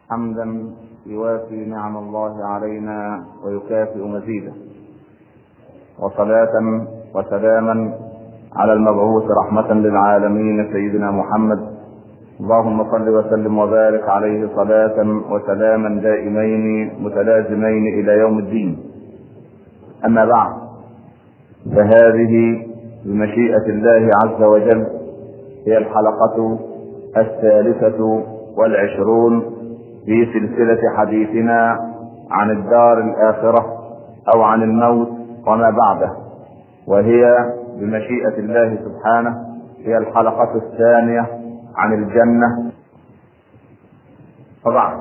حمدا يوافي نعم الله علينا ويكافئ مزيده وصلاة وسلاما على المبعوث رحمة للعالمين سيدنا محمد اللهم صل وسلم وبارك عليه صلاة وسلاما دائمين متلازمين إلى يوم الدين أما بعد فهذه بمشيئة الله عز وجل هي الحلقة الثالثة والعشرون في سلسلة حديثنا عن الدار الآخرة أو عن الموت وما بعده وهي بمشيئة الله سبحانه هي الحلقة الثانية عن الجنة وبعد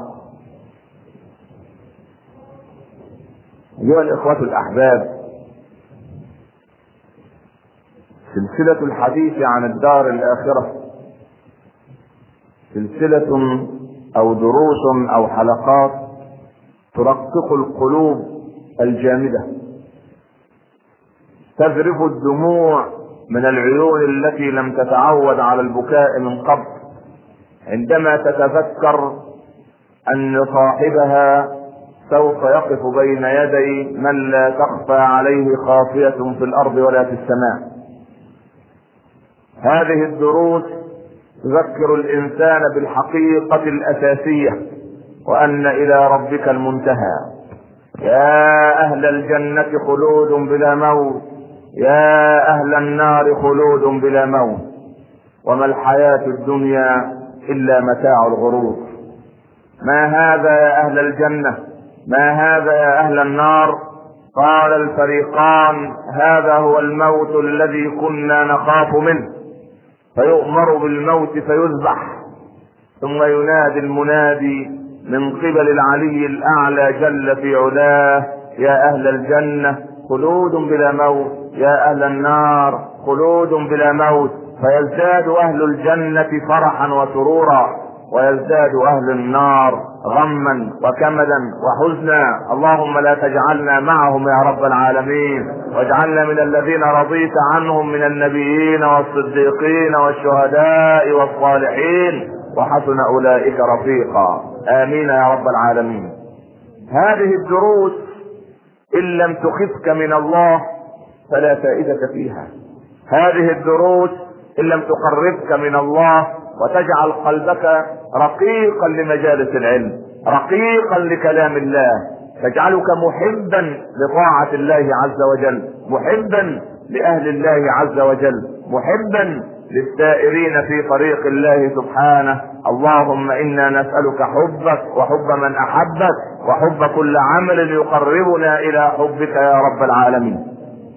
أيها الإخوة الأحباب سلسلة الحديث عن الدار الآخرة سلسلة أو دروس أو حلقات ترقق القلوب الجامدة تذرف الدموع من العيون التي لم تتعود على البكاء من قبل عندما تتذكر ان صاحبها سوف يقف بين يدي من لا تخفى عليه خافيه في الارض ولا في السماء هذه الدروس تذكر الانسان بالحقيقه الاساسيه وان الى ربك المنتهى يا اهل الجنه خلود بلا موت يا اهل النار خلود بلا موت وما الحياه الدنيا الا متاع الغرور ما هذا يا اهل الجنه ما هذا يا اهل النار قال الفريقان هذا هو الموت الذي كنا نخاف منه فيؤمر بالموت فيذبح ثم ينادي المنادي من قبل العلي الاعلى جل في علاه يا اهل الجنه خلود بلا موت يا اهل النار خلود بلا موت فيزداد اهل الجنه فرحا وسرورا ويزداد اهل النار غما وكمدا وحزنا اللهم لا تجعلنا معهم يا رب العالمين واجعلنا من الذين رضيت عنهم من النبيين والصديقين والشهداء والصالحين وحسن اولئك رفيقا امين يا رب العالمين هذه الدروس ان لم تخفك من الله فلا فائده فيها هذه الدروس ان لم تقربك من الله وتجعل قلبك رقيقا لمجالس العلم رقيقا لكلام الله تجعلك محبا لطاعة الله عز وجل محبا لأهل الله عز وجل محبا للسائرين في طريق الله سبحانه اللهم انا نسألك حبك وحب من احبك وحب كل عمل يقربنا الى حبك يا رب العالمين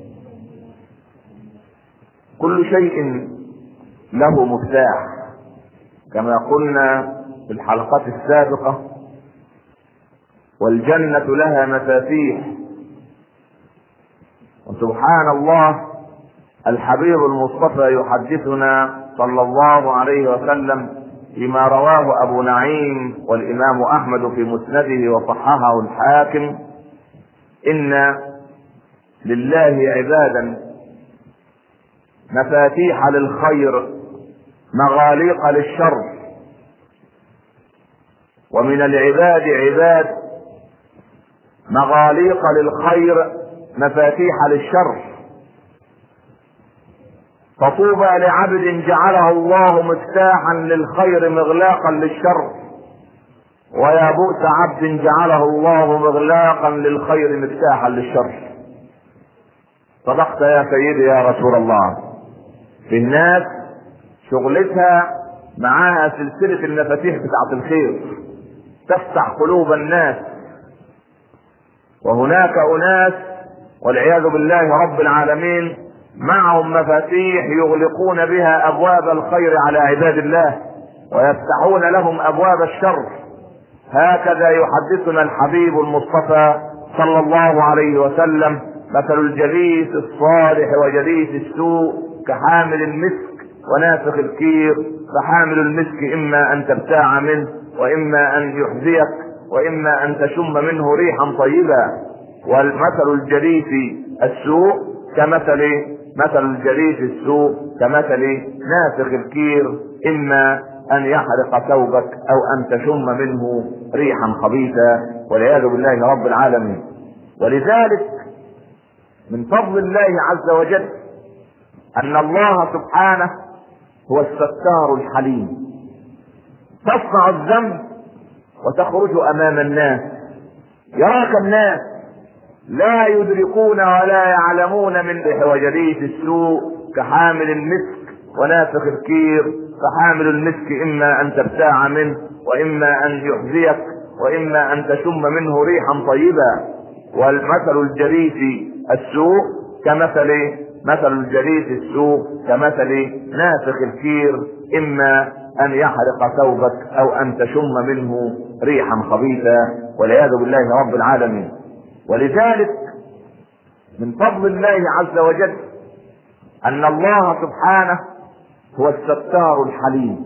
كل شيء له مفتاح كما قلنا في الحلقات السابقة والجنة لها مفاتيح وسبحان الله الحبيب المصطفى يحدثنا صلى الله عليه وسلم فيما رواه ابو نعيم والامام احمد في مسنده وصححه الحاكم ان لله عبادا مفاتيح للخير مغاليق للشر ومن العباد عباد مغاليق للخير مفاتيح للشر فطوبى لعبد جعله الله مفتاحا للخير مغلاقا للشر ويا بؤس عبد جعله الله مغلاقا للخير مفتاحا للشر صدقت يا سيدي يا رسول الله في الناس شغلتها معاها سلسلة المفاتيح بتاعت الخير تفتح قلوب الناس وهناك أناس والعياذ بالله رب العالمين معهم مفاتيح يغلقون بها أبواب الخير على عباد الله ويفتحون لهم أبواب الشر هكذا يحدثنا الحبيب المصطفى صلى الله عليه وسلم مثل الجليس الصالح وجليس السوء كحامل المسك ونافخ الكير فحامل المسك اما ان تبتاع منه واما ان يحذيك واما ان تشم منه ريحا طيبا والمثل الجليس السوء كمثل مثل الجليس السوء كمثل نافخ الكير اما ان يحرق ثوبك او ان تشم منه ريحا خبيثا والعياذ بالله رب العالمين ولذلك من فضل الله عز وجل ان الله سبحانه هو الستار الحليم تصنع الذنب وتخرج امام الناس يراك الناس لا يدركون ولا يعلمون من وجليس السوء كحامل المسك ونافخ الكير فحامل المسك اما ان تبتاع منه واما ان يحذيك واما ان تشم منه ريحا طيبا والمثل الجليس السوء كمثل مثل الجليس السوء كمثل نافخ الكير اما ان يحرق ثوبك او ان تشم منه ريحا خبيثا والعياذ بالله رب العالمين ولذلك من فضل الله عز وجل ان الله سبحانه هو الستار الحليم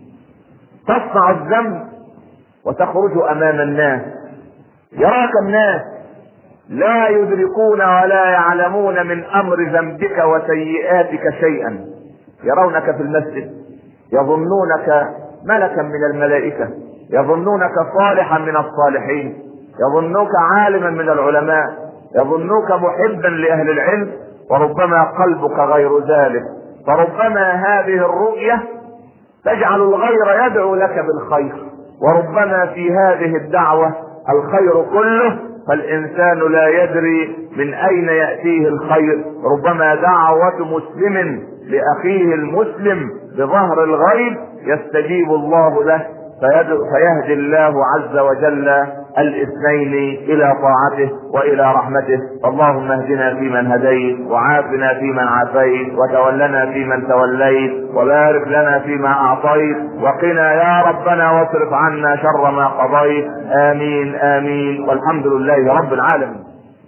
تصنع الذنب وتخرج امام الناس يراك الناس لا يدركون ولا يعلمون من امر ذنبك وسيئاتك شيئا يرونك في المسجد يظنونك ملكا من الملائكه يظنونك صالحا من الصالحين يظنوك عالما من العلماء يظنوك محبا لاهل العلم وربما قلبك غير ذلك فربما هذه الرؤيه تجعل الغير يدعو لك بالخير وربما في هذه الدعوه الخير كله فالانسان لا يدري من اين ياتيه الخير ربما دعوه مسلم لاخيه المسلم بظهر الغيب يستجيب الله له فيهدي الله عز وجل الاثنين الى طاعته والى رحمته اللهم اهدنا فيمن هديت وعافنا فيمن عافيت وتولنا فيمن توليت وبارك لنا فيما اعطيت وقنا يا ربنا واصرف عنا شر ما قضيت امين امين والحمد لله رب العالمين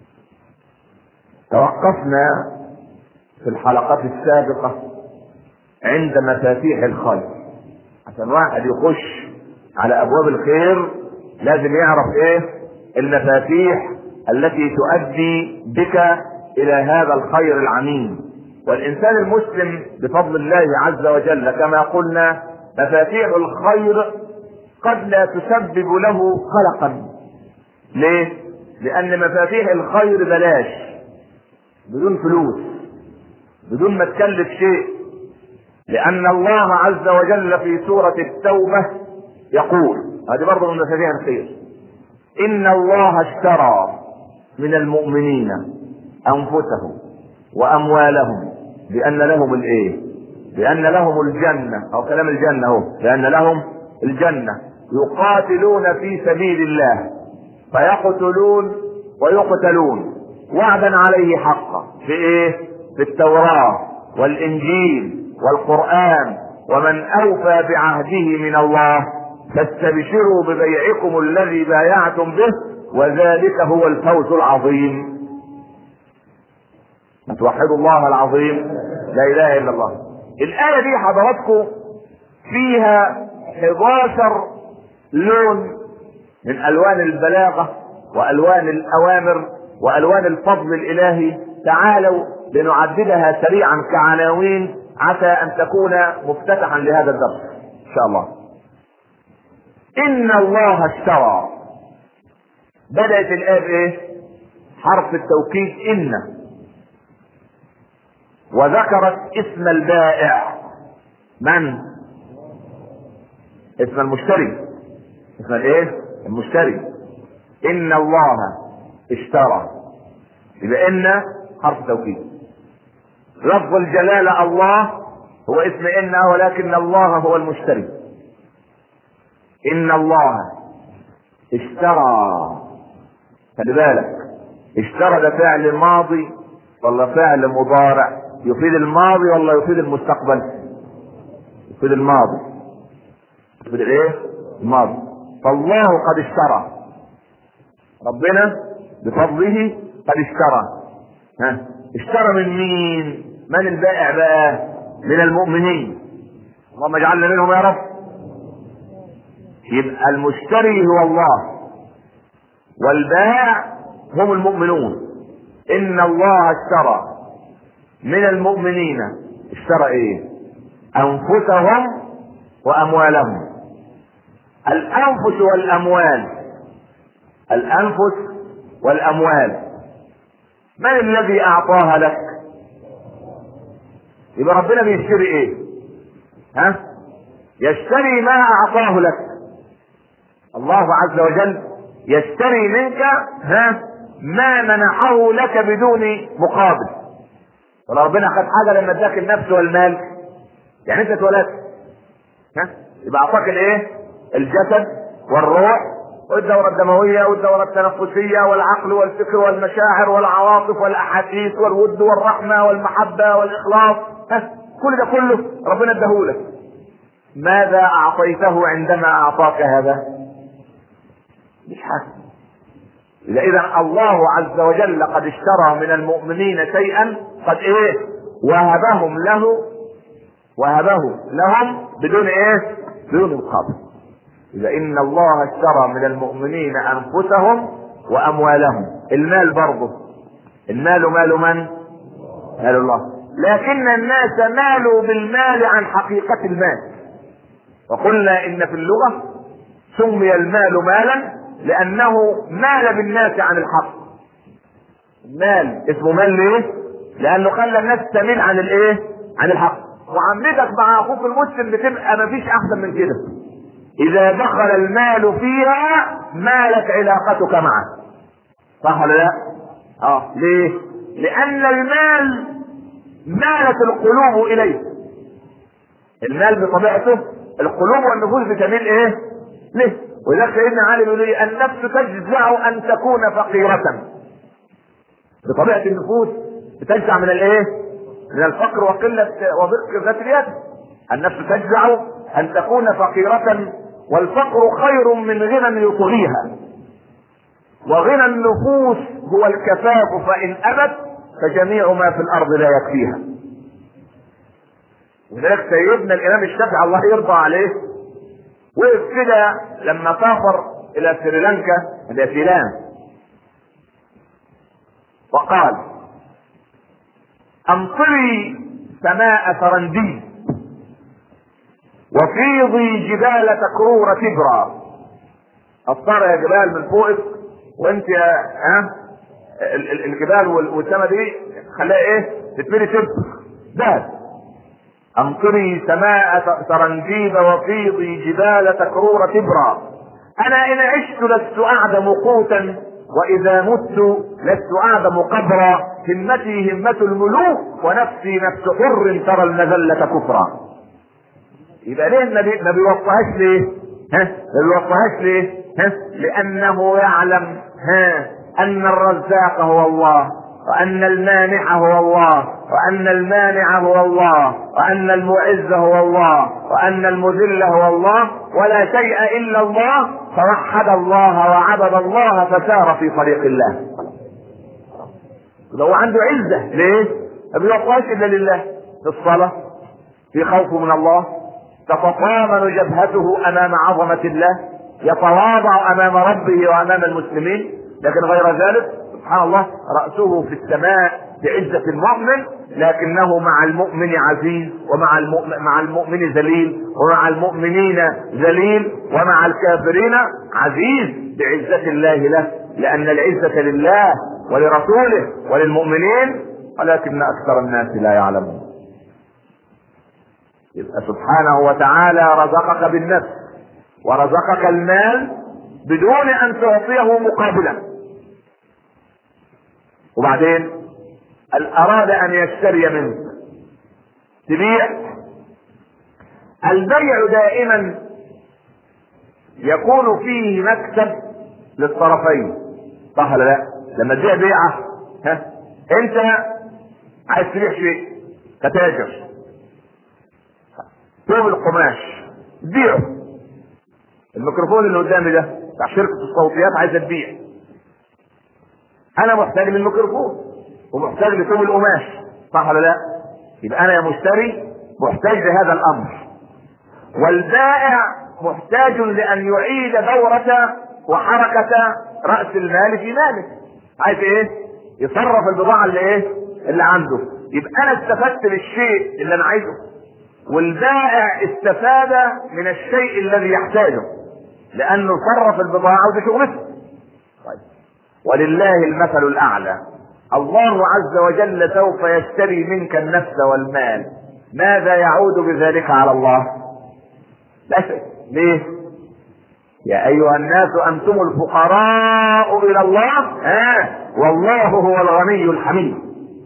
توقفنا في الحلقات السابقه عند مفاتيح الخير عشان واحد يخش على ابواب الخير لازم يعرف ايه المفاتيح التي تؤدي بك الى هذا الخير العميم والانسان المسلم بفضل الله عز وجل كما قلنا مفاتيح الخير قد لا تسبب له قلقا ليه لان مفاتيح الخير بلاش بدون فلوس بدون ما تكلف شيء لان الله عز وجل في سوره التوبه يقول هذه برضه من مفاتيح الخير ان الله اشترى من المؤمنين انفسهم واموالهم بان لهم الايه بان لهم الجنه او كلام الجنه اهو بان لهم الجنه يقاتلون في سبيل الله فيقتلون ويقتلون وعدا عليه حقا في ايه في التوراه والانجيل والقران ومن اوفى بعهده من الله فاستبشروا ببيعكم الذي بايعتم به وذلك هو الفوز العظيم توحدوا الله العظيم لا اله الا الله الايه دي حضراتكم فيها 11 لون من الوان البلاغه والوان الاوامر والوان الفضل الالهي تعالوا لنعددها سريعا كعناوين عسى ان تكون مفتتحا لهذا الدرس ان شاء الله ان الله اشترى بدأت الآية بإيه؟ حرف التوكيد إن وذكرت اسم البائع من؟ اسم المشتري اسم الايه؟ المشتري إن الله اشترى يبقى إن حرف توكيد لفظ الجلالة الله هو اسم إن ولكن الله هو المشتري إن الله اشترى خلي بالك اشترى ده فعل ماضي ولا فعل مضارع يفيد الماضي ولا يفيد المستقبل يفيد الماضي يفيد الايه الماضي فالله قد اشترى ربنا بفضله قد اشترى ها اشترى من مين من البائع بقى من المؤمنين اللهم اجعلنا منهم يا رب يبقى المشتري هو الله والبائع هم المؤمنون ان الله اشترى من المؤمنين اشترى ايه انفسهم واموالهم الانفس والاموال الانفس والاموال من الذي اعطاها لك يبقى ربنا بيشتري ايه ها يشتري ما اعطاه لك الله عز وجل يشتري منك ها ما منحه لك بدون مقابل ولو ربنا خد حاجه لما اداك النفس والمال يعني انت اتولدت ها يبقى اعطاك الايه الجسد والروح والدورة الدموية والدورة التنفسية والعقل والفكر والمشاعر والعواطف والأحاسيس والود والرحمة والمحبة والإخلاص ها كل ده كله ربنا اداهولك ماذا أعطيته عندما أعطاك هذا؟ مش حاجة إذا إذا الله عز وجل قد اشترى من المؤمنين شيئا قد إيه؟ وهبهم له وهبه لهم بدون إيه؟ بدون مقابل إذا إن الله اشترى من المؤمنين أنفسهم وأموالهم المال برضه المال مال من؟ مال الله لكن الناس مالوا بالمال عن حقيقة المال وقلنا إن في اللغة سمي المال مالا لأنه مال بالناس عن الحق المال اسمه مال ليه؟ لأنه خلى الناس تميل عن الإيه؟ عن الحق وعمتك مع أخوك المسلم بتبقى مفيش أحسن من كده إذا دخل المال فيها مالت علاقتك معه صح ولا لا؟ اه ليه؟ لأن المال مالت القلوب إليه المال بطبيعته القلوب والنفوس بتميل إيه؟ ليه؟ ولذلك سيدنا علي بيقول لي النفس تجزع أن تكون فقيرة بطبيعة النفوس بتجزع من الإيه؟ من الفقر وقلة وضيق ذات اليد النفس تجزع أن تكون فقيرة والفقر خير من غنى يطغيها وغنى النفوس هو الكفاف فإن أبت فجميع ما في الأرض لا يكفيها ولذلك سيدنا الإمام الشافعي الله يرضى عليه وقف كده لما سافر إلى سريلانكا إلى سيلان وقال أمطري سماء فرنديس وفيضي جبال تكرور تبرى اضطر يا جبال من فوقك وانت يا ها ال- ال- الجبال وال- والسما دي خليها ايه تتملي تب ذهب امطري سماء ترنجيب وفيضي جبال تكرور تبرى انا ان عشت لست اعدم قوتا واذا مت لست اعدم قبرا همتي همة الملوك ونفسي نفس حر ترى المذلة كفرا يبقى ليه النبي ما بيوصيهاش ليه؟ ها؟ ما بيوصيهاش ليه؟ ها؟ لأنه يعلم ها أن الرزاق هو الله وأن المانع هو الله وأن المانع هو الله وأن المعز هو الله وأن المذل هو الله ولا شيء إلا الله فوحد الله وعبد الله فسار في طريق الله ده هو عنده عزة ليه؟ ما بيوصيهاش إلا لله في الصلاة في خوف من الله تتطامن جبهته امام عظمه الله يتواضع امام ربه وامام المسلمين لكن غير ذلك سبحان الله راسه في السماء بعزه المؤمن لكنه مع المؤمن عزيز ومع المؤمن مع المؤمن ذليل ومع المؤمنين ذليل ومع الكافرين عزيز بعزه الله له لان العزه لله ولرسوله وللمؤمنين ولكن اكثر الناس لا يعلمون يبقى سبحانه وتعالى رزقك بالنفس ورزقك المال بدون ان تعطيه مقابلا وبعدين اراد ان يشتري منك تبيع البيع دائما يكون فيه مكسب للطرفين صح ولا لا لما تبيع بيعه ها انت عايز تبيع شيء كتاجر ثوب القماش بيعه الميكروفون اللي قدامي ده بتاع شركه الصوتيات عايزه تبيع انا محتاج للميكروفون ومحتاج لثوب القماش صح ولا لا يبقى انا يا مشتري محتاج لهذا الامر والبائع محتاج لان يعيد دورة وحركة رأس المال في ماله عايز ايه يصرف البضاعة اللي ايه اللي عنده يبقى انا استفدت بالشيء اللي انا عايزه والبائع استفاد من الشيء الذي يحتاجه لانه صرف البضاعه ودي شغلته طيب ولله المثل الاعلى الله عز وجل سوف يشتري منك النفس والمال ماذا يعود بذلك على الله لا شيء ليه يا ايها الناس انتم الفقراء الى الله ها والله هو الغني الحميد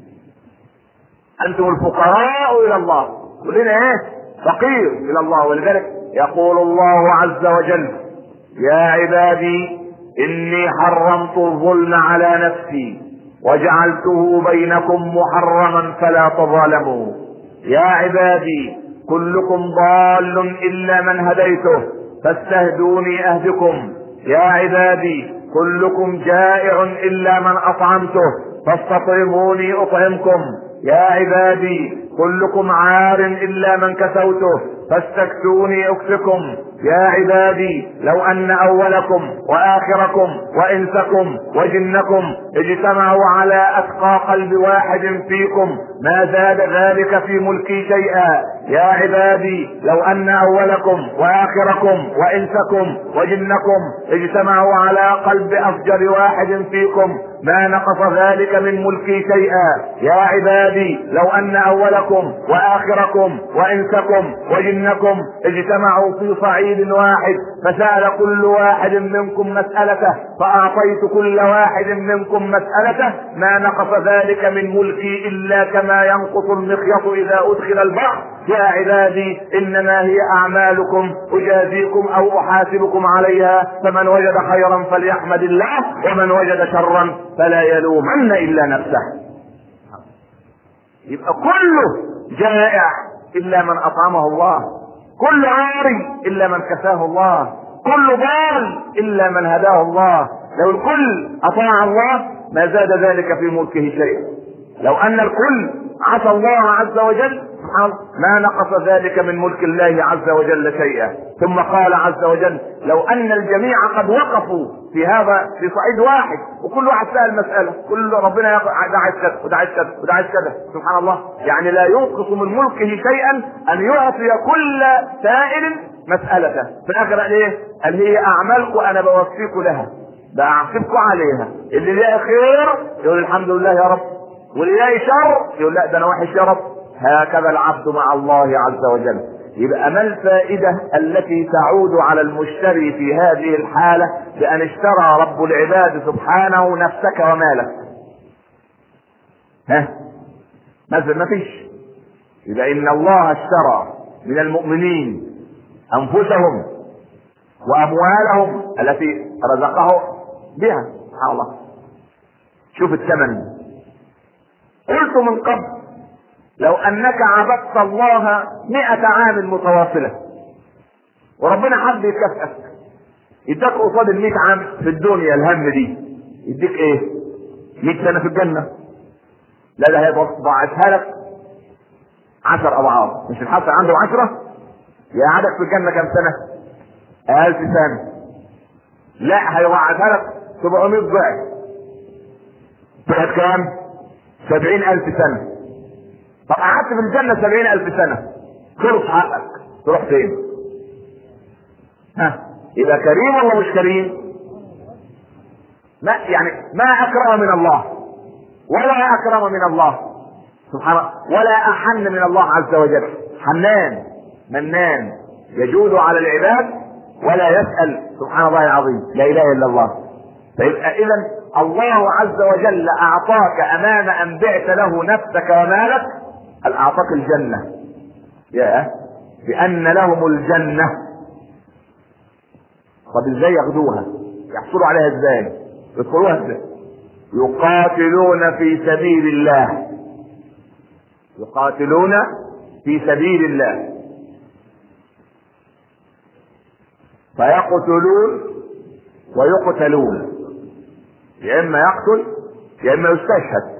انتم الفقراء الى الله كلنا ايه فقير الى الله ولذلك يقول الله عز وجل يا عبادي اني حرمت الظلم على نفسي وجعلته بينكم محرما فلا تظالموا يا عبادي كلكم ضال الا من هديته فاستهدوني اهدكم يا عبادي كلكم جائع الا من اطعمته فاستطعموني اطعمكم يا عبادي كلكم عار الا من كسوته فاستكسوني اكسكم يا عبادي لو ان اولكم واخركم وانسكم وجنكم اجتمعوا على اتقى قلب واحد فيكم ما زاد ذلك في ملكي شيئا يا عبادي لو ان اولكم واخركم وانسكم وجنكم اجتمعوا على قلب افجر واحد فيكم ما نقص ذلك من ملكي شيئا يا عبادي لو ان اولكم واخركم وانسكم وجنكم اجتمعوا في صعيد واحد فسال كل واحد منكم مسالته فاعطيت كل واحد منكم مسالته ما نقص ذلك من ملكي الا كما ينقص المخيط اذا ادخل البحر يا عبادي انما هي اعمالكم اجازيكم او احاسبكم عليها فمن وجد خيرا فليحمد الله ومن وجد شرا فلا يلومن الا نفسه يبقى كله جائع الا من اطعمه الله كل عاري الا من كساه الله كل ضال الا من هداه الله لو الكل اطاع الله ما زاد ذلك في ملكه شيئا لو ان الكل عصى الله عز وجل ما نقص ذلك من ملك الله عز وجل شيئا ثم قال عز وجل لو ان الجميع قد وقفوا في هذا في صعيد واحد وكل واحد سال مساله كل ربنا يقول ده عايز كذا وده عايز كذا وده عايز كذا سبحان الله يعني لا ينقص من ملكه شيئا ان يعطي كل سائل مسالته في الاخر قال ايه؟ قال هي اعمالكم انا بوفيكم لها بعاقبكم عليها اللي لقى خير يقول الحمد لله يا رب واللي لقى شر يقول لا ده انا وحش يا رب هكذا العبد مع الله عز وجل يبقى ما الفائدة التي تعود على المشتري في هذه الحالة بأن اشترى رب العباد سبحانه نفسك ومالك ها مثلا ما فيش يبقى إن الله اشترى من المؤمنين أنفسهم وأموالهم التي رزقه بها سبحان الله شوف الثمن قلت من قبل لو انك عبدت الله مئة عام متواصلة وربنا حب يكافئك يديك قصاد المئة عام في الدنيا الهم دي يديك ايه مئة سنة في الجنة لا ده هيضاعفها لك عشر اضعاف مش الحسن عنده عشرة يقعدك في الجنة كم سنة ألف سنة لا هيضاعفها لك 700 ضعف طلعت كام؟ سبعين ألف سنة طب قعدت في الجنة سبعين ألف سنة خلص حقك تروح فين؟ ها يبقى كريم ولا مش كريم؟ ما يعني ما أكرم من الله ولا أكرم من الله سبحان الله ولا أحن من الله عز وجل حنان منان يجود على العباد ولا يسأل سبحان الله العظيم لا إله إلا الله فيبقى إذا الله عز وجل أعطاك أمام أن بعت له نفسك ومالك قال اعطاك الجنة يا بان لهم الجنة طب ازاي ياخدوها يحصلوا عليها ازاي يدخلوها ازاي يقاتلون في سبيل الله يقاتلون في سبيل الله فيقتلون ويقتلون يا اما يقتل يا اما يستشهد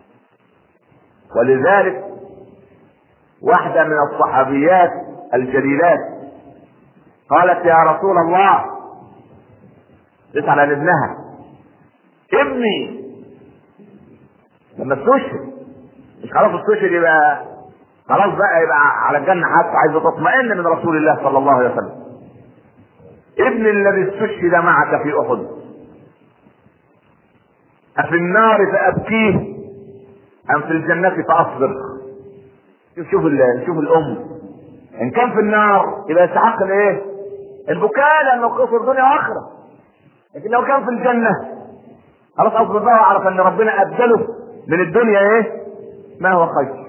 ولذلك واحدة من الصحابيات الجليلات قالت يا رسول الله تسأل عن ابنها ابني لما استشهد مش خلاص استشهد يبقى خلاص بقى يبقى على الجنه حتى عايزه تطمئن من رسول الله صلى الله عليه وسلم ابن الذي استشهد معك في احد أفي النار فأبكيه أم في الجنة فأصبر شوف شوف شوف الأم إن كان في النار يبقى يستحق الإيه؟ البكاء لأنه قصر دنيا وآخرة لكن لو كان في الجنة خلاص أصبر بقى وأعرف أن ربنا أبدله من الدنيا إيه؟ ما هو خير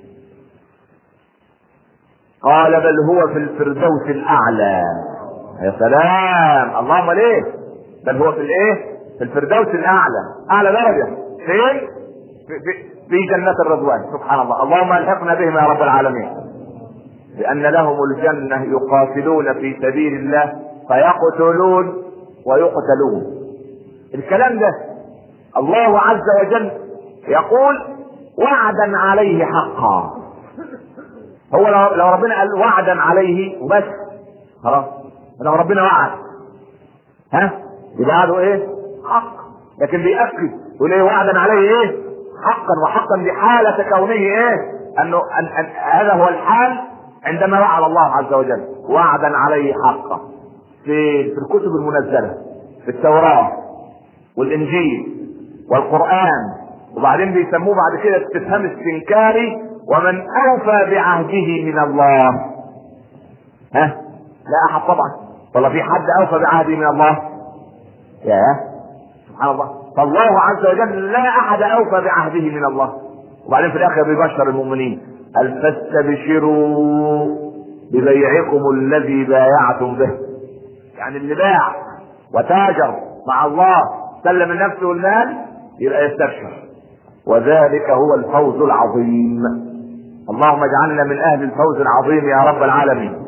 قال بل هو في الفردوس الأعلى يا سلام اللهم ليه؟ بل هو في الإيه؟ في الفردوس الاعلى اعلى درجه فين في, في, في جنة الرضوان سبحان الله اللهم الحقنا بهم يا رب العالمين لان لهم الجنة يقاتلون في سبيل الله فيقتلون ويقتلون الكلام ده الله عز وجل يقول وعدا عليه حقا هو لو, لو ربنا قال وعدا عليه وبس خلاص لو ربنا وعد ها يبقى هذا ايه حق لكن بيأكد يقول ايه وعدا عليه ايه حقا وحقا بحالة كونه ايه انه أن أن هذا هو الحال عندما وعد الله عز وجل وعدا عليه حقا في في الكتب المنزلة في التوراة والانجيل والقرآن وبعدين بيسموه بعد كده استفهام استنكاري ومن اوفى بعهده من الله ها لا احد طبعا ولا في حد اوفى بعهده من الله يا سبحان الله فالله عز وجل لا احد اوفى بعهده من الله وبعدين في الاخر بيبشر المؤمنين قال فاستبشروا ببيعكم الذي بايعتم به يعني اللي باع وتاجر مع الله سلم النفس والمال يبقى يستبشر وذلك هو الفوز العظيم اللهم اجعلنا من اهل الفوز العظيم يا رب العالمين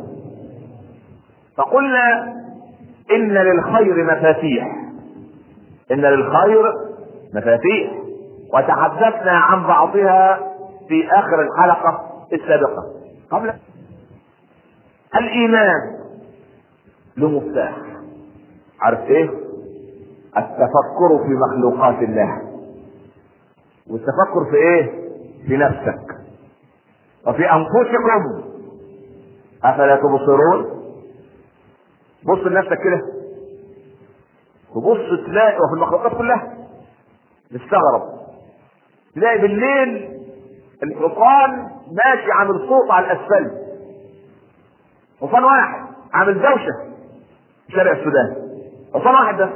فقلنا ان للخير مفاتيح ان للخير مفاتيح وتحدثنا عن بعضها في اخر الحلقة السابقة قبل الايمان له مفتاح عارف ايه التفكر في مخلوقات الله والتفكر في ايه في نفسك وفي انفسكم افلا تبصرون بص لنفسك كده تبص تلاقي وفي المخلوقات كلها تستغرب تلاقي بالليل الحصان ماشي عامل صوت على الاسفل حصان واحد عامل دوشه في شارع السودان حصان واحد ده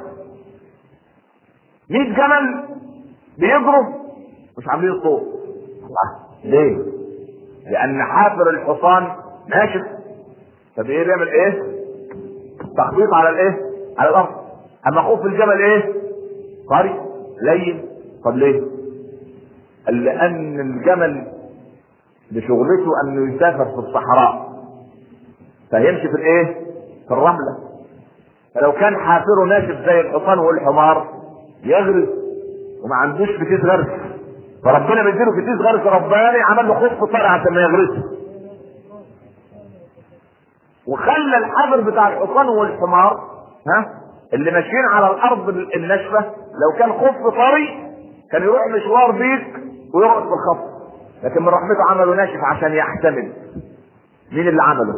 100 جمل بيجروا مش عاملين صوت الله ليه؟ لأن حافر الحصان ناشف فبإيه بيعمل إيه؟ تخبيط على الإيه؟ على الأرض أما خوف الجبل إيه؟ طري لين طب ليه؟ قال لأن الجمل بشغلته أنه يسافر في الصحراء فيمشي في الإيه؟ في الرملة فلو كان حافره ناشف زي الحصان والحمار يغرز وما عندوش فتيس غرس فربنا بيديله فتيس غرس رباني عمل له خف طري عشان ما يغرسه وخلى الحبر بتاع الحصان والحمار ها اللي ماشيين على الارض الناشفه لو كان خف طري كان يروح مشوار بيك ويقعد في الخف لكن من رحمته عمله ناشف عشان يحتمل مين اللي عمله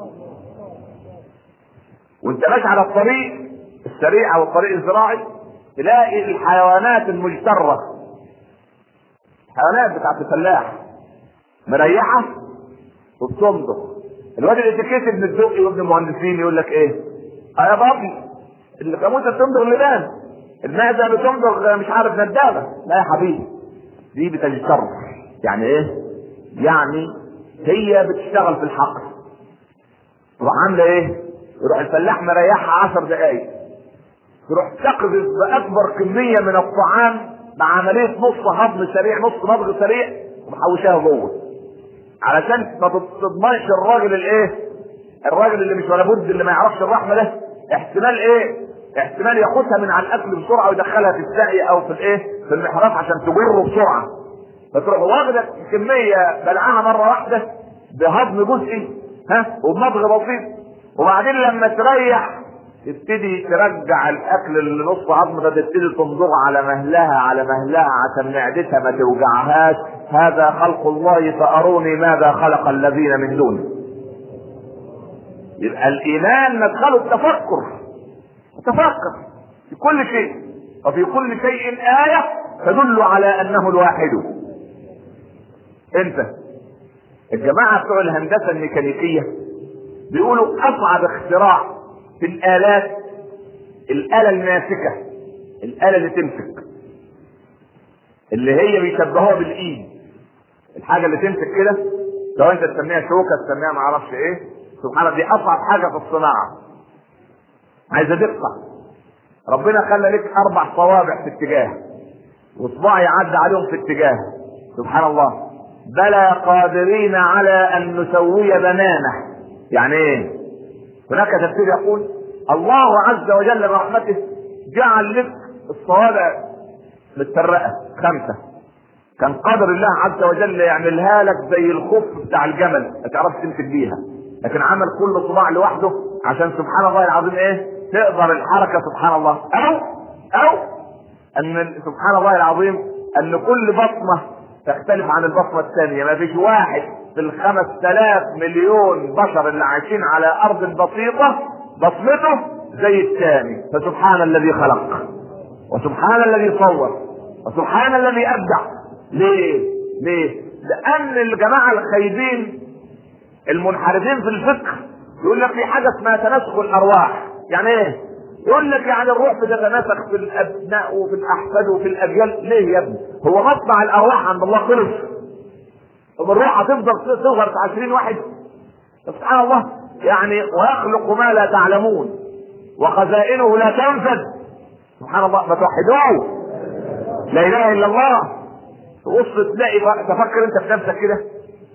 وانت ماشي على الطريق السريع او الطريق الزراعي تلاقي الحيوانات المجترة الحيوانات بتاعت الفلاح مريحة وبتمضغ الواد اللي تكتب ابن الدقي وابن المهندسين يقول لك ايه؟ اه يا بابي الجاموسه بتمضغ اللبان المعدة بتمضغ مش عارف ندابة لا يا حبيبي دي بتجتر يعني ايه؟ يعني هي بتشتغل في الحقل تروح عاملة ايه؟ يروح الفلاح مريحها عشر دقايق تروح تقذف باكبر كميه من الطعام بعمليه نص هضم سريع نص مضغ سريع ومحوشاها جوه علشان ما تضمنش الراجل الايه الراجل اللي مش ولا بد اللي ما يعرفش الرحمه ده احتمال ايه احتمال ياخدها من على الاكل بسرعه ويدخلها في الساقية او في الايه في المحراث عشان تجره بسرعه فتروح واخده كميه بلعها مره واحده بهضم جزئي ها وبمضغ بسيط وبعدين لما تريح تبتدي ترجع الاكل اللي نص عظمه تبتدي تمضغ على مهلها على مهلها عشان معدتها ما توجعهاش هذا خلق الله فاروني ماذا خلق الذين من دونه يبقى الايمان مدخله التفكر تفكر في كل شيء وفي كل شيء آية تدل على أنه الواحد أنت الجماعة بتوع الهندسة الميكانيكية بيقولوا أصعب اختراع في الآلات الآلة الماسكة الآلة اللي تمسك اللي هي بيشبهوها بالإيد الحاجة اللي تمسك كده لو أنت تسميها شوكة تسميها معرفش إيه سبحان الله دي أصعب حاجة في الصناعة عايزة دقة ربنا خلى لك اربع صوابع في اتجاه وصباع يعدي عليهم في اتجاه سبحان الله بلى قادرين على ان نسوي بنانه يعني ايه هناك تفسير يقول الله عز وجل برحمته جعل لك الصوابع متفرقه خمسه كان قدر الله عز وجل يعملها لك زي الخف بتاع الجمل ما تعرفش تمسك بيها لكن عمل كل صباع لوحده عشان سبحان الله العظيم ايه تقدر الحركه سبحان الله او او ان سبحان الله العظيم ان كل بصمه تختلف عن البصمه الثانيه ما فيش واحد في الخمس تلاف مليون بشر اللي عايشين على ارض بسيطه بصمته زي الثاني فسبحان الذي خلق وسبحان الذي صور وسبحان الذي ابدع ليه ليه لان الجماعه الخايبين المنحرفين في الفكر يقول لك في حاجه اسمها تناسخ الارواح يعني ايه يقول لك يعني الروح بتتناسخ في الابناء وفي الاحفاد وفي الاجيال ليه يا ابني هو مطبع الارواح عند الله خلص طب الروح هتفضل تصغر في 20 واحد سبحان الله يعني ويخلق ما لا تعلمون وخزائنه لا تنفذ سبحان الله ما توحدوه لا اله الا الله تبص تلاقي تفكر انت في نفسك كده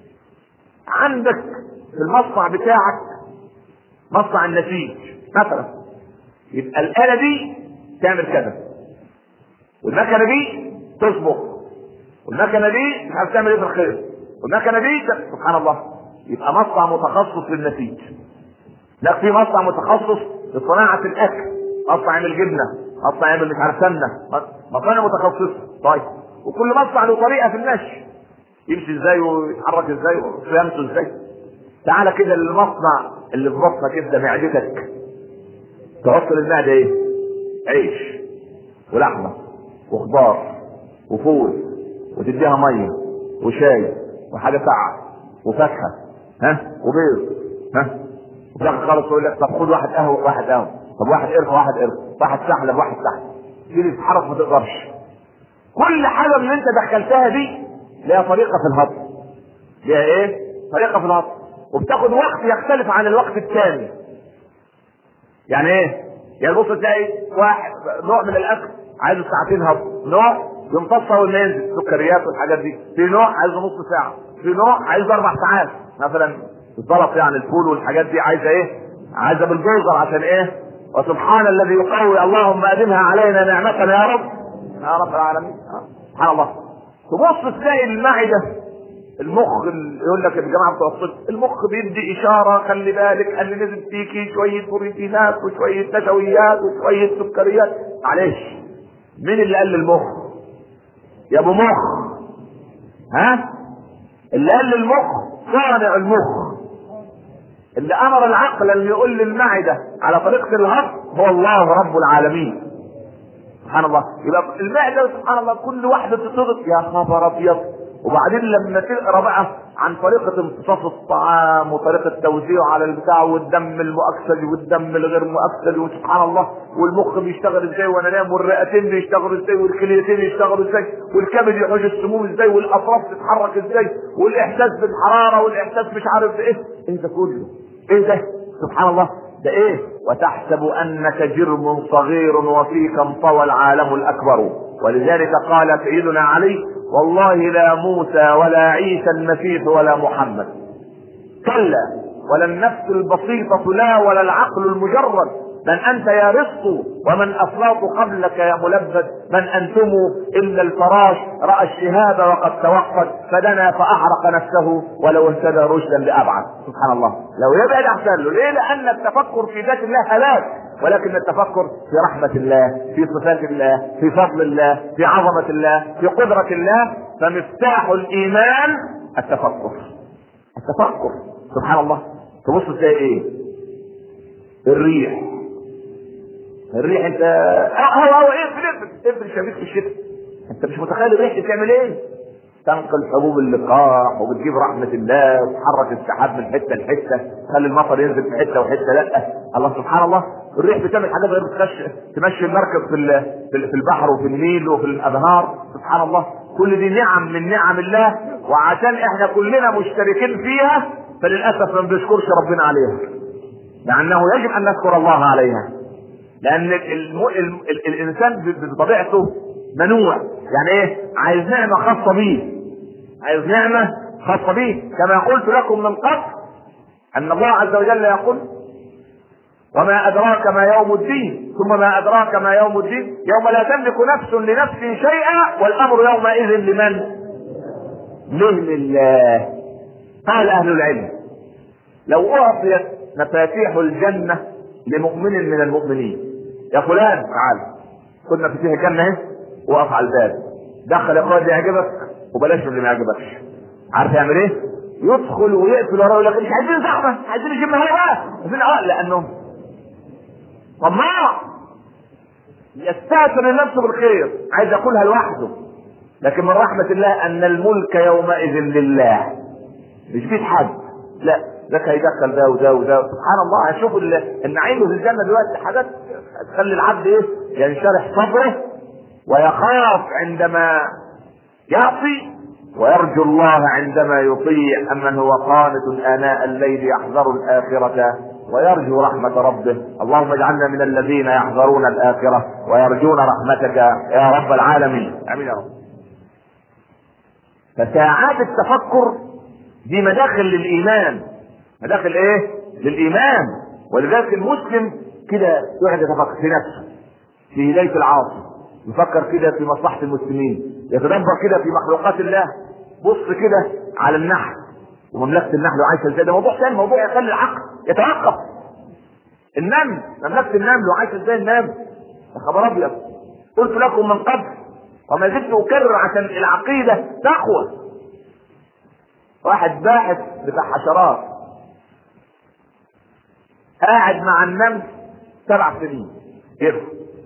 عندك في المصنع بتاعك مصنع النسيج مثلا يبقى الآلة دي تعمل كذا والمكنة دي تصبغ والمكنة دي مش عارف تعمل ايه في الخير والمكنة دي سبحان الله يبقى مصنع متخصص للنسيج لا في مصنع متخصص لصناعة الأكل مصنع يعمل جبنة مصنع يعمل مش عارف سمنة مصانع متخصصة طيب وكل مصنع له طريقة في المشي يمشي ازاي ويتحرك ازاي ويمشي ازاي تعالى كده للمصنع اللي في بطنك كده معدتك تحط للمعده ايه؟ عيش ولحمه وخضار وفول وتديها ميه وشاي وحاجه ساقعه وفاكهه ها وبيض ها وفي الاخر خالص يقول لك طب خد واحد قهوه واحد قهوه طب واحد قرفه واحد قرفه واحد سحلب واحد سحلب تيجي تتحرك ما تقدرش كل حاجه من اللي انت دخلتها دي ليها طريقه في الهضم ليها ايه؟ طريقه في الهضم وبتاخد وقت يختلف عن الوقت الثاني يعني ايه يعني بص تلاقي واحد نوع من الاكل عايزه ساعتين هضم نوع يمتص اول ما ينزل السكريات والحاجات دي في نوع عايزه نص ساعه في نوع عايزه اربع ساعات مثلا الزلط يعني الفول والحاجات دي عايزه ايه عايزه بالجوزر عشان ايه وسبحان الذي يقوي اللهم ادمها علينا نعمة يا رب يا رب العالمين سبحان الله تبص تلاقي المعده المخ يقول لك الجماعه بتوع الطب المخ بيدي اشاره خلي بالك ان نزل فيكي شويه بروتينات وشويه نشويات وشويه سكريات معلش مين اللي قال للمخ؟ يا ابو مخ ها؟ اللي قال للمخ صانع المخ اللي امر العقل ان يقول للمعده على طريقه الهضم هو الله رب العالمين سبحان الله يبقى المعده سبحان الله كل واحده تطلق يا خبر ابيض وبعدين لما تقرا بقى عن طريقه امتصاص الطعام وطريقه توزيعه على البتاع والدم المؤكسد والدم الغير مؤكسد وسبحان الله والمخ بيشتغل ازاي وانا نايم والرئتين بيشتغلوا ازاي والكليتين يشتغلوا ازاي والكبد يحوش السموم ازاي والاطراف تتحرك ازاي والاحساس بالحراره والاحساس مش عارف ايه ايه ده كله ايه ده سبحان الله ده ايه وتحسب انك جرم صغير وفيك انطوى العالم الاكبر ولذلك قال سيدنا علي والله لا موسى ولا عيسى المسيح ولا محمد كلا ولا النفس البسيطة لا ولا العقل المجرد من انت يا رزق ومن افلاط قبلك يا ملبد من انتم الا الفراش راى الشهاب وقد توقد فدنا فاحرق نفسه ولو اهتدى رشدا لابعد سبحان الله لو يبعد احسن له ليه لان التفكر في ذات الله هلاك ولكن التفكر في رحمة الله في صفات الله في فضل الله في عظمة الله في قدرة الله فمفتاح الإيمان التفكر التفكر سبحان الله تبص تلاقي ايه الريح الريح انت هو هو ايه افرد افرد شبيك في الشتاء انت مش متخيل الريح بتعمل ايه تنقل حبوب اللقاح وبتجيب رحمة الله وتحرك السحاب من حتة لحتة تخلي المطر ينزل في حتة وحتة لا الله سبحان الله الريح بتعمل حاجات غير بتخش تمشي المركب في في البحر وفي النيل وفي الانهار سبحان الله كل دي نعم من نعم الله وعشان احنا كلنا مشتركين فيها فللاسف ما بنشكرش ربنا عليها لانه يجب ان نشكر الله عليها لان الم... ال... ال... الانسان بطبيعته منوع يعني ايه عايز نعمه خاصه بيه عايز نعمه خاصه بيه كما قلت لكم من قبل ان الله عز وجل يقول وما أدراك ما يوم الدين ثم ما أدراك ما يوم الدين يوم لا تملك نفس لنفس شيئا والأمر يومئذ لمن من لله قال أهل العلم لو أعطيت مفاتيح الجنة لمؤمن من المؤمنين يا فلان تعال خد مفاتيح الجنة اهي وقف على الباب دخل يا اخويا اللي يعجبك وبلاش اللي ما يعجبكش عارف يعمل ايه؟ يدخل ويقفل وراه يقول لك مش عايزين زحمه عايزين نجيب هوا بقى عايزين اه لانه طماع يستاثر نفسه بالخير عايز يقولها لوحده لكن من رحمة الله أن الملك يومئذ لله مش بيت حد لا ده هيدخل ده وده وده سبحان الله هشوف النعيم في الجنة دلوقتي حاجات تخلي العبد ايه ينشرح صدره ويخاف عندما يعصي ويرجو الله عندما يطيع أمن هو قانت آناء الليل يحذر الآخرة ويرجو رحمة ربه اللهم اجعلنا من الذين يحذرون الآخرة ويرجون رحمتك يا رب العالمين آمين يا رب فساعات التفكر دي مداخل للإيمان مداخل إيه؟ للإيمان ولذلك المسلم كده يقعد يتفكر في نفسه في هداية العاصي يفكر كده في مصلحة المسلمين يتدبر كده في مخلوقات الله بص كده على النحل ومملكة النحل وعايشة ازاي ده موضوع ثاني موضوع يخلي العقل يتوقف النمل مملكة النمل وعايشة ازاي النمل يا خبر ابيض قلت لكم من قبل وما زلت اكرر عشان العقيدة تقوى واحد باحث بتاع حشرات قاعد مع النمل سبع سنين كده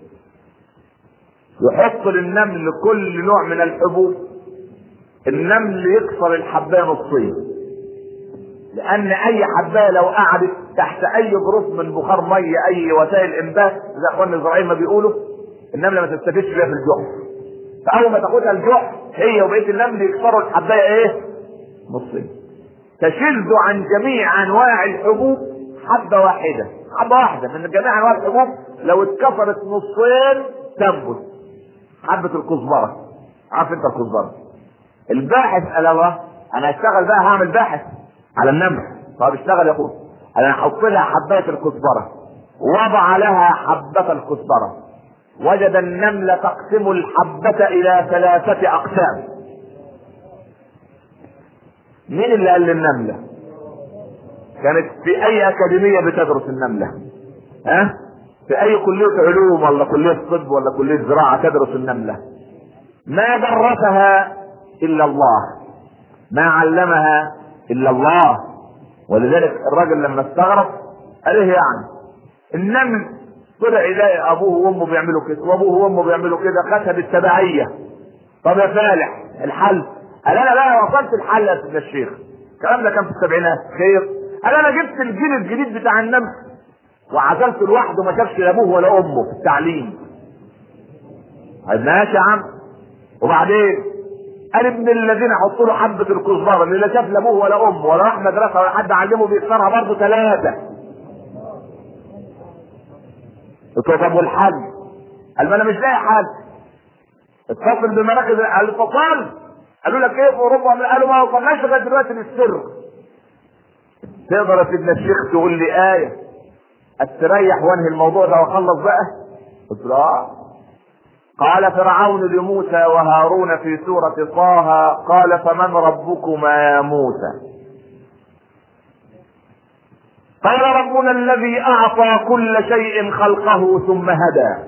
يحط للنمل كل نوع من الحبوب النمل يكسر الحبايه نصين لان اي حبايه لو قعدت تحت اي ظروف من بخار ميه اي وسائل انبات زي اخواننا الزراعيين ما بيقولوا النمله ما تستفيدش بيها في الجحر فاول ما تاخدها الجحر هي وبقيه النمل يكسروا الحبايه ايه؟ نصين تشذ عن جميع انواع الحبوب حبه واحده حبه واحده من جميع انواع الحبوب لو اتكسرت نصين تنبت حبه الكزبره عارف انت الكزبره الباحث قال الله انا هشتغل بقى هعمل باحث على النمل طب اشتغل يقول انا هحط لها حبايه الكزبره وضع لها حبه الكزبره وجد النمل تقسم الحبة إلى ثلاثة أقسام. مين اللي قال للنملة؟ كانت في أي أكاديمية بتدرس النملة؟ ها؟ في أي كلية علوم ولا كلية طب ولا كلية زراعة تدرس النملة؟ ما درسها إلا الله. ما علمها إلا الله. ولذلك الراجل لما استغرب قال إيه يعني؟ النمل طلع يلاقي ابوه وامه بيعملوا كده وابوه وامه بيعملوا كده خدها بالتبعيه طب يا فالح الحل قال انا بقى وصلت الحل يا سيدنا الشيخ الكلام ده كان في السبعينات خير قال انا جبت الجيل الجديد بتاع النمل وعزلته لوحده ما شافش لا ابوه ولا امه في التعليم قال ماشي يا عم وبعدين قال ابن الذين حطوا له حبه الكزبره اللي لا شاف لا ابوه ولا امه ولا راح مدرسه ولا حد علمه بيكسرها برضه ثلاثه قلت له طب والحل؟ قال ما انا مش لاقي حل. اتصل بمراكز قال اتصل قالوا لك ايه في اوروبا؟ قالوا ما وصلناش لغايه دلوقتي للسر. تقدر يا سيدنا الشيخ تقول لي آية استريح وانهي الموضوع ده واخلص بقى قلت له اه قال فرعون لموسى وهارون في سورة طه قال فمن ربكما يا موسى قال ربنا الذي اعطى كل شيء خلقه ثم هدى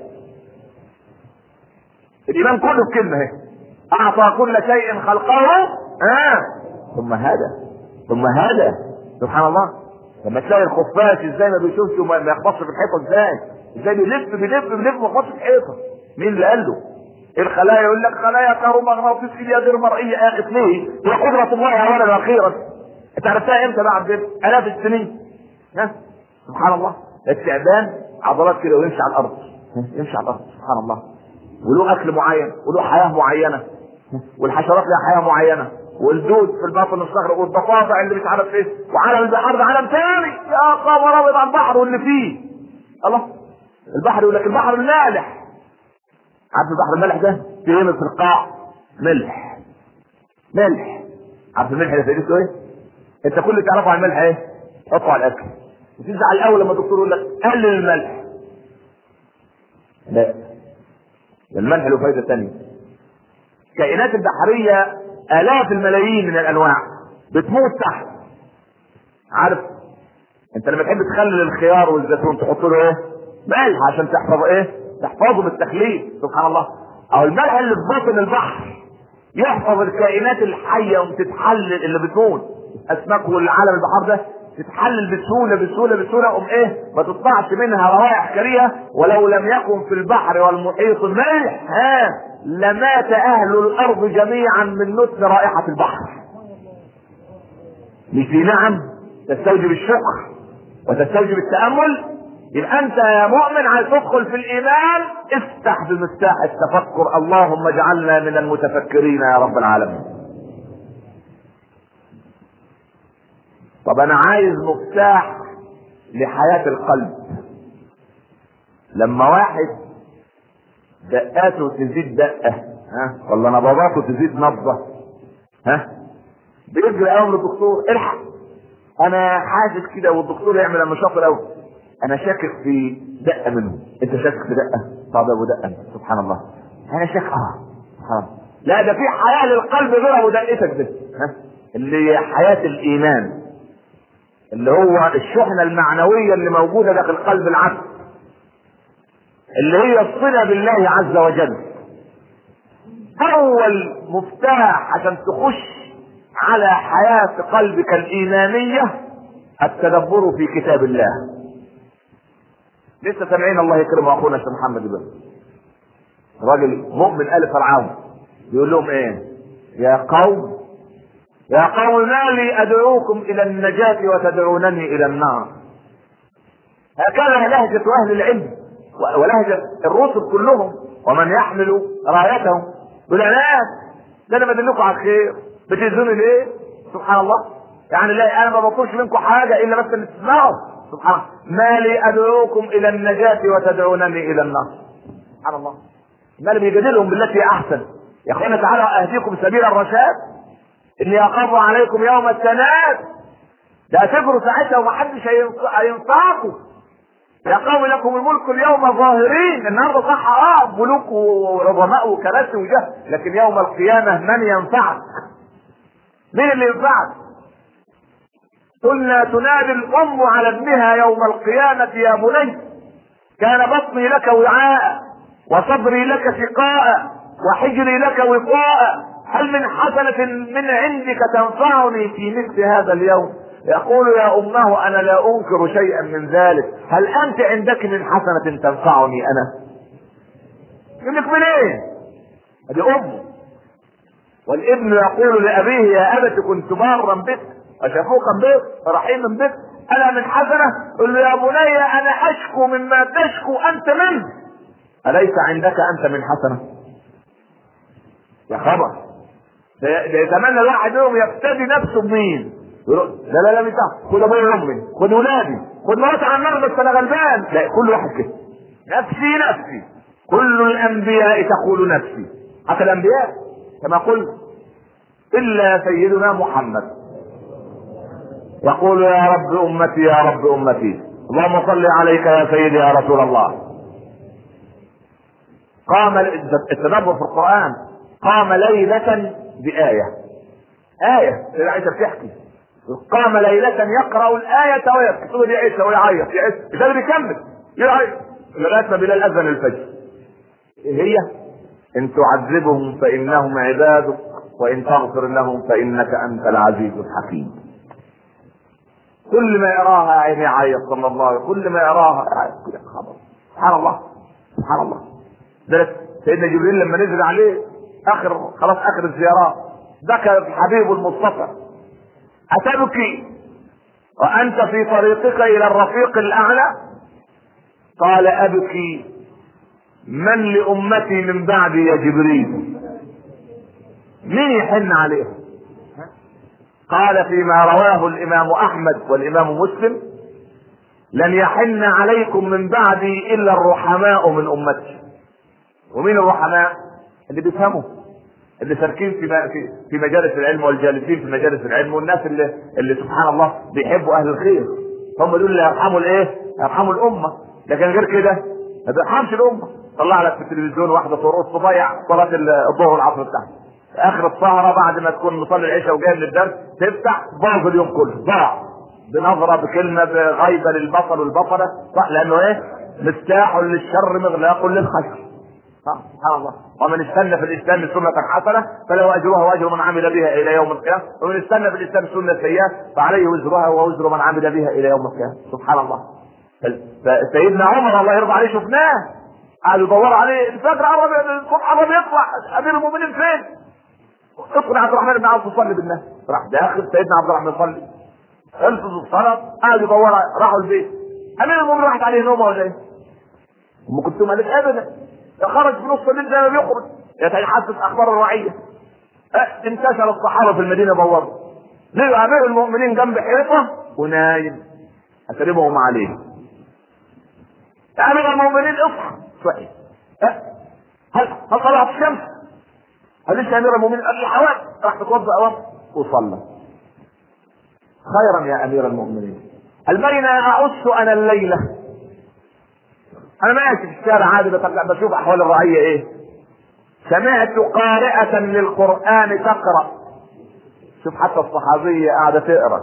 الايمان كله في كلمه اهي اعطى كل شيء خلقه آه. ثم هدى ثم هدى سبحان الله لما تلاقي الخفاش ازاي ما بيشوفش وما ما يخبطش في الحيطه ازاي ازاي بيلف بيلف بيلف ما يخبطش في الحيطه مين اللي قال له الخلايا يقول لك خلايا كهرومغناطيسيه غير مرئيه يا اخي ليه؟ هي قدره الله اولا واخيرا انت عرفتها امتى بقى عبد الاف السنين ها سبحان الله التعبان عضلات كده ويمشي على الارض يمشي على الارض سبحان الله وله اكل معين وله حياه معينه والحشرات لها حياه معينه والدود في الباطن الصخر والضفادع اللي مش عارف ايه وعالم البحر ده عالم ثاني يا خبر ابيض على البحر واللي فيه الله البحر يقول لك البحر المالح عارف البحر المالح ده فيه في القاع ملح ملح عارف الملح ده فايدته ايه؟ انت كل اللي تعرفه عن الملح ايه؟ حطه على الاكل وتزعل الاول لما الدكتور يقول لك قلل الملح لا الملح له فايده ثانيه الكائنات البحريه الاف الملايين من الانواع بتموت تحت عارف انت لما تحب تخلل الخيار والزيتون تحط له ايه ملح عشان تحفظ ايه تحفظه بالتخليل سبحان الله او الملح اللي في باطن البحر يحفظ الكائنات الحيه وتتحلل اللي بتموت الاسماك والعالم البحر ده تتحلل بسهولة بسهولة بسهولة قوم ايه ما تطلعش منها روائح كريهة ولو لم يكن في البحر والمحيط ملح ها لمات اهل الارض جميعا من نتن رائحة البحر مش دي نعم تستوجب الشكر وتستوجب التأمل يبقى انت يا مؤمن عايز تدخل في الايمان افتح بمفتاح التفكر اللهم اجعلنا من المتفكرين يا رب العالمين طب انا عايز مفتاح لحياة القلب لما واحد دقاته تزيد دقة ها ولا نبضاته تزيد نبضة ها بيجري امر الدكتور الحق انا حاسس كده والدكتور يعمل لما شاطر قوي انا شاكك في دقة منه انت شاكك في دقة طب يا ابو دقة سبحان الله انا شاكك اه سبحان الله لا ده في حياة للقلب غير ابو دقتك ده ها اللي هي حياة الايمان اللي هو الشحنة المعنوية اللي موجودة داخل قلب العبد اللي هي الصلة بالله عز وجل أول مفتاح عشان تخش على حياة قلبك الإيمانية التدبر في كتاب الله لسه سامعين الله يكرم أخونا الشيخ محمد بن راجل مؤمن آل فرعون بيقول لهم إيه يا قوم يا قوم ما لي ادعوكم الى النجاة وتدعونني الى النار هكذا لهجة اهل العلم ولهجة الرسل كلهم ومن يحمل رايتهم بالاعلان ده انا بدلكم على الخير بتأذوني ليه؟ سبحان الله يعني لا انا ما بطلبش منكم حاجة الا بس ان تسمعوا سبحان الله ما لي ادعوكم الى النجاة وتدعونني الى النار سبحان الله ما اللي بيجادلهم بالتي احسن يا اخوانا تعالوا اهديكم سبيل الرشاد اني اخاف عليكم يوم التناد ده هتجروا ساعتها ومحدش هينفعكم يا قوم لكم الملك اليوم ظاهرين النهارده صح اه ملوك وعظماء وكراسي وجه لكن يوم القيامه من ينفعك؟ مين اللي ينفعك؟ قلنا تنادي الام على ابنها يوم القيامه يا بني كان بطني لك وعاء وصدري لك سقاء وحجري لك وقاء هل من حسنة من عندك تنفعني في مثل هذا اليوم يقول يا أمه أنا لا أنكر شيئا من ذلك هل أنت عندك من حسنة تنفعني أنا يقول لك منين هذه أمه والابن يقول لأبيه يا أبت كنت بارا بك وشفوقا بك رحيما بك ألا من حسنة قل له يا بني أنا أشكو مما تشكو أنت منه أليس عندك أنت من حسنة يا خبر ده ده يتمنى الواحد منهم يفتدي نفسه بمين؟ يقول لا لا لا مش ده. خد ابويا وامي خد ولادي خد مراتي على النار بس انا غلبان لا كل واحد كده نفسي نفسي كل الانبياء تقول نفسي حتى الانبياء كما قلت الا سيدنا محمد يقول يا رب امتي يا رب امتي اللهم صل عليك يا سيدي يا رسول الله قام التدبر في القرآن قام ليلة بآية آية سيدة عائشة بتحكي قام ليلة يقرأ الآية ويبكي تقول دي عيسى ويعيط يعيش مش قادر يكمل يعيط لغاية ما بلال أذن الفجر إيه هي؟ إن تعذبهم فإنهم عبادك وإن تغفر لهم فإنك أنت العزيز الحكيم كل ما يراها عيني يعيط صلى الله عليه كل ما يراها يعيط سبحان الله سبحان الله ده سيدنا جبريل لما نزل عليه اخر خلاص اخر الزيارات بكى الحبيب المصطفى اتبكي وانت في طريقك الى الرفيق الاعلى قال ابكي من لامتي من بعدي يا جبريل مين يحن عليهم قال فيما رواه الامام احمد والامام مسلم لن يحن عليكم من بعدي الا الرحماء من امتي ومين الرحماء اللي بيفهموا اللي ساركين في في في مجالس العلم والجالسين في مجالس العلم والناس اللي اللي سبحان الله بيحبوا اهل الخير هم دول اللي يرحموا الايه؟ يرحموا الامه لكن غير كده ما بيرحمش الامه طلع لك في التلفزيون واحده ترقص تضيع صلاه الظهر والعصر بتاعها اخر السهره بعد ما تكون مصلي العشاء وجاي من الدرس تفتح باظ اليوم كله ضاع بنظره بكلمه بغيبه للبطل والبطله صح لانه ايه؟ مفتاح للشر مغلاق للخير سبحان الله ومن استنى في الاسلام سنه حسنه فله اجرها واجر من عمل بها الى يوم القيامه ومن استنى في الاسلام سنه سيئه فعليه وزرها ووزر من عمل بها الى يوم القيامه سبحان الله سيدنا عمر الله يرضى عليه شفناه قعدوا يدوروا عليه الفجر قرب الصبح قرب يطلع امير المؤمنين فين؟ ادخل عبد الرحمن بن عوف يصلي بالناس راح داخل سيدنا عبد الرحمن يصلي انفذ الصلاه قعدوا يدوروا راحوا البيت امير المؤمنين راحت عليه نومه ولا ايه؟ ام كلثوم قالت ابدا خرج في نص الليل زي ما بيخرج يتحدث اخبار الرعيه أه انتشر الصحابه في المدينه دوروا لقوا امير المؤمنين جنب حيطه ونايم اتربهم عليه يا امير المؤمنين اصحى صحي أه هل هل طلعت الشمس؟ هل لسه امير المؤمنين قال لي حوالي راح تتوضا اوام وصلى خيرا يا امير المؤمنين هل بين اعس انا الليله انا ماشي في الشارع عادي بشوف احوال الرعيه ايه سمعت قارئة للقرآن تقرأ شوف حتى الصحابية قاعدة تقرأ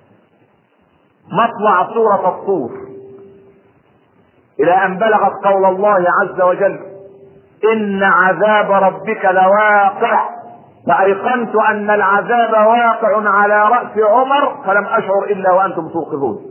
مطلع سورة الطور إلى أن بلغت قول الله عز وجل إن عذاب ربك لواقع فأيقنت أن العذاب واقع على رأس عمر فلم أشعر إلا وأنتم توقظون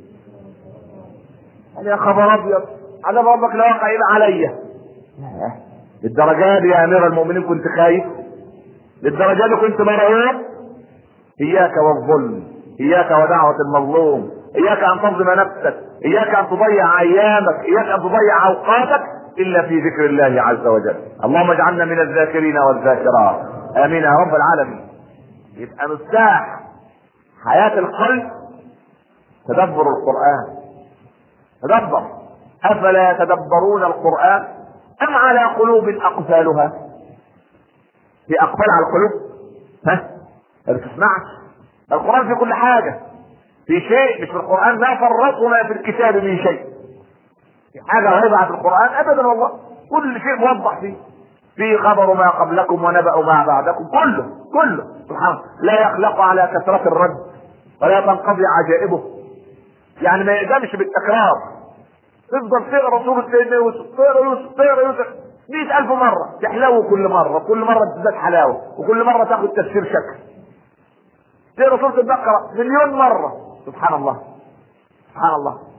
يا خبر أبيض عذاب ربك لا واقع الا عليا للدرجة دي يا امير المؤمنين كنت خايف للدرجة دي كنت مرعوب اياك والظلم اياك ودعوة المظلوم اياك ان تظلم نفسك اياك ان تضيع ايامك اياك ان تضيع اوقاتك الا في ذكر الله عز وجل اللهم اجعلنا من الذاكرين والذاكرات امين يا رب العالمين يبقى مفتاح حياة القلب تدبر القرآن تدبر افلا يتدبرون القران ام على قلوب اقفالها في اقفال على القلوب ها ما بتسمعش القران في كل حاجه في شيء مش في القران ما فرطنا في الكتاب من شيء في حاجه غايبه في القران ابدا والله كل شيء موضح فيه في خبر ما قبلكم ونبأ ما بعدكم كله كله سبحان الله لا يخلق على كثرة الرد ولا تنقضي عجائبه يعني ما يقدمش بالتكرار تفضل تقرا سورة سيدنا يوسف تقرا يوسف تقرا يوسف مئة ألف مرة تحلو كل مرة كل مرة تزداد حلاوة وكل مرة تاخد تفسير شكل تقرا سورة البقرة مليون مرة سبحان الله سبحان الله